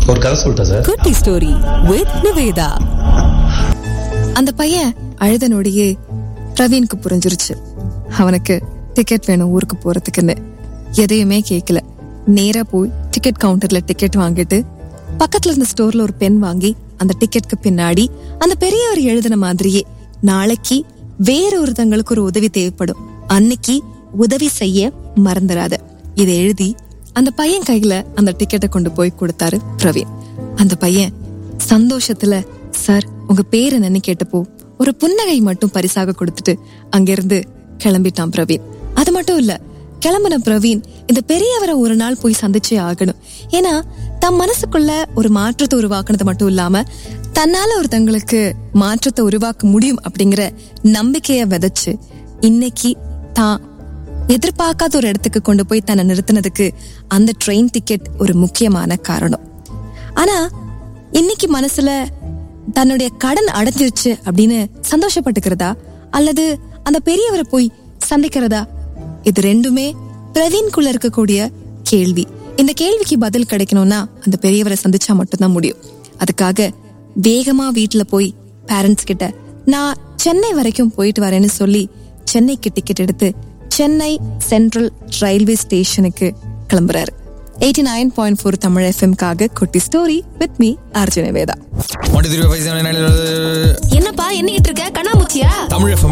ஒரு கதை சொல்லிட்டேன் சார் குட்டி ஸ்டோரி வித் நிவேதா அந்த பையன் அழுத நொடியே பிரவீனுக்கு புரிஞ்சிருச்சு அவனுக்கு டிக்கெட் வேணும் ஊருக்கு போறதுக்குன்னு எதையுமே கேட்கல நேரா போய் டிக்கெட் கவுண்டர்ல டிக்கெட் வாங்கிட்டு பக்கத்துல இருந்த ஸ்டோர்ல ஒரு பென் வாங்கி அந்த டிக்கெட்க்கு பின்னாடி அந்த பெரியவர் எழுதின மாதிரியே நாளைக்கு வேற ஒருத்தங்களுக்கு ஒரு உதவி தேவைப்படும் அன்னைக்கு உதவி செய்ய மறந்துடாத இதை எழுதி அந்த பையன் கையில அந்த டிக்கெட்டை கொண்டு போய் கொடுத்தாரு பிரவீன் அந்த பையன் சந்தோஷத்துல சார் உங்க பேர் என்னன்னு கேட்டப்போ ஒரு புன்னகை மட்டும் பரிசாக கொடுத்துட்டு அங்கிருந்து கிளம்பிட்டான் பிரவீன் அது மட்டும் இல்ல கிளம்பின பிரவீன் இந்த பெரியவரை ஒரு நாள் போய் சந்திச்சே ஆகணும் ஏன்னா தம் மனசுக்குள்ள ஒரு மாற்றத்தை உருவாக்குனது மட்டும் இல்லாம தன்னால ஒருத்தங்களுக்கு மாற்றத்தை உருவாக்க முடியும் அப்படிங்கிற நம்பிக்கைய விதைச்சு இன்னைக்கு தான் எதிர்பார்க்காத ஒரு இடத்துக்கு கொண்டு போய் தன்னை நிறுத்தினதுக்கு அந்த ட்ரெயின் டிக்கெட் ஒரு முக்கியமான காரணம் ஆனா இன்னைக்கு மனசுல தன்னுடைய கடன் அடைஞ்சிருச்சு அப்படின்னு சந்தோஷப்பட்டுக்கிறதா அல்லது அந்த பெரியவரை போய் சந்திக்கிறதா இது ரெண்டுமே பிரவீன்குள்ள இருக்கக்கூடிய கேள்வி இந்த கேள்விக்கு பதில் கிடைக்கணும்னா அந்த பெரியவரை சந்திச்சா மட்டும்தான் முடியும் அதுக்காக வேகமா வீட்டுல போய் பேரண்ட்ஸ் கிட்ட நான் சென்னை வரைக்கும் போயிட்டு வரேன்னு சொல்லி சென்னைக்கு டிக்கெட் எடுத்து சென்னை சென்ட்ரல் ரயில்வே ஸ்டேஷனுக்கு கிளம்புறாரு eighty nine point four Tamil எஃப்எம்காக குட்டி story with me Arjuna Veda one two three five seven என்னப்பா என்னிட்டு இருக்க கண்ணாமூச்சியா தமிழ் எஃப்எம்